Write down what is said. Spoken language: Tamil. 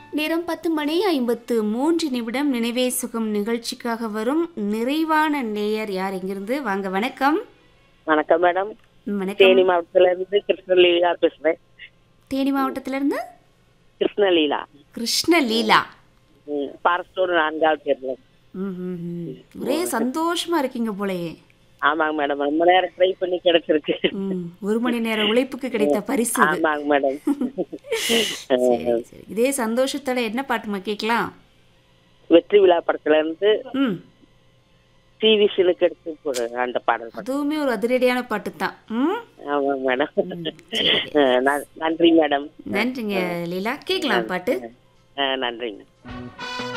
நேரம் பத்து மணி ஐம்பத்து மூன்று நிமிடம் நினைவே சுகம் நிகழ்ச்சிக்காக வரும் நிறைவான நேயர் யார் இங்கிருந்து வாங்க வணக்கம் வணக்கம் மேடம் வணக்கம் தேனி மாவட்டத்துல இருந்து கிருஷ்ணலீலா பேசுறேன் தேனி மாவட்டத்திலிருந்து கிருஷ்ணலீலா கிருஷ்ணலீலா ம், பாரஸ்டோர் நான்காவது தேர்வு ம், ம், ம். ஒரே சந்தோஷமா இருக்கீங்க போலயே ஆமாங்க மேடம் ரொம்ப நேரம் ட்ரை பண்ணி கிடைச்சிருக்கு ம், ஒரு மணி நேர உழைப்புக்கு கிடைத்த பரிசு இது. ஆமாங்க மேடம் சரி சரி இதே சந்தோஷத்தோட என்ன பாட்டுமா கேட்கலாம் வெற்றி விழா படத்துல இருந்து ம் டிவி சிலுக்கு எடுத்து போடு அந்த பாடல் பாடு. அதுவுமே ஒரு அதிரடியான பாட்டு தான் ம் ஆமாங்க மேடம் நன்றி மேடம் நன்றிங்க லீலா கேட்கலாம் பாட்டு ஆ, நன்றிங்க